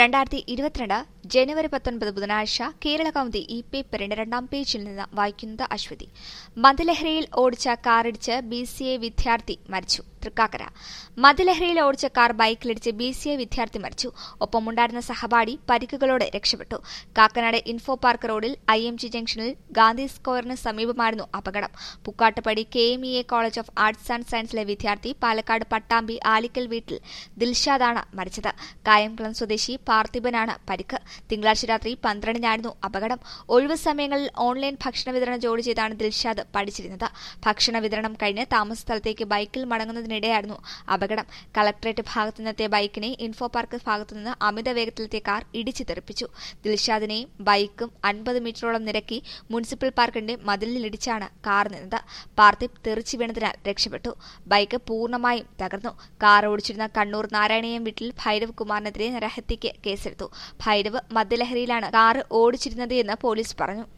രണ്ടായിരത്തി ഇരുപത്തിരണ്ട് ജനുവരി പത്തൊൻപത് ബുധനാഴ്ച കേരള കൗമുദി ഈ പേപ്പറിന്റെ രണ്ടാം പേജിൽ നിന്ന് വായിക്കുന്നത് അശ്വതി മദ്യലഹരിയിൽ ഓടിച്ച കാറിടിച്ച് ബി സി എ വിദ്യാർത്ഥി മരിച്ചു തൃക്കാക്കര മദ്യലഹരിയിൽ ഓടിച്ച കാർ ബൈക്കിലിടിച്ച് ബി സി എ വിദ്യാർത്ഥി മരിച്ചു ഒപ്പമുണ്ടായിരുന്ന സഹപാഠി പരിക്കുകളോടെ രക്ഷപ്പെട്ടു കാക്കനാട് ഇൻഫോ പാർക്ക് റോഡിൽ ഐ എം ജി ജംഗ്ഷനിൽ ഗാന്ധി സ്ക്വയറിന് സമീപമായിരുന്നു അപകടം Pukkattupadi K M E A college of arts and സയൻസിലെ വിദ്യാർത്ഥി പാലക്കാട് പട്ടാമ്പി ആലിക്കൽ വീട്ടിൽ ദിൽഷാദാണ് മരിച്ചത് കായംകുളം സ്വദേശി പാർത്ഥിബനാണ് പരിക്ക് തിങ്കളാഴ്ച രാത്രി പന്ത്രണ്ടിനായിരുന്നു അപകടം ഒഴിവു സമയങ്ങളിൽ ഓൺലൈൻ ഭക്ഷണ വിതരണം ജോലി ചെയ്താണ് ദിൽഷാദ് പഠിച്ചിരുന്നത് ഭക്ഷണ വിതരണം കഴിഞ്ഞ് താമസ സ്ഥലത്തേക്ക് ബൈക്കിൽ മടങ്ങുന്നതിനിടെയായിരുന്നു അപകടം കളക്ടറേറ്റ് ഭാഗത്തുനിന്നെത്തിയ ബൈക്കിനെ ഇൻഫോ പാർക്ക് ഭാഗത്തുനിന്ന് അമിത വേഗത്തിലെത്തിയ കാർ ഇടിച്ചു തെറിപ്പിച്ചു ദിൽഷാദിനെയും ബൈക്കും അൻപത് മീറ്ററോളം നിരക്കി മുനിസിപ്പൽ പാർക്കിന്റെ മതിലിലിടിച്ചാണ് കാർ നിന്നത് പാർത്ഥിബ് തെറിച്ചു വീണതിനാൽ രക്ഷപ്പെട്ടു ബൈക്ക് പൂർണ്ണമായും തകർന്നു കാർ ഓടിച്ചിരുന്ന കണ്ണൂർ നാരായണീയം വീട്ടിൽ ഭൈരവ് കുമാറിനെതിരെ നരഹത്യയ്ക്ക് കേസെടുത്തു ഭൈരവ് മദ്യലഹരിയിലാണ് കാർ ഓടിച്ചിരുന്നത് എന്ന് പോലീസ് പറഞ്ഞു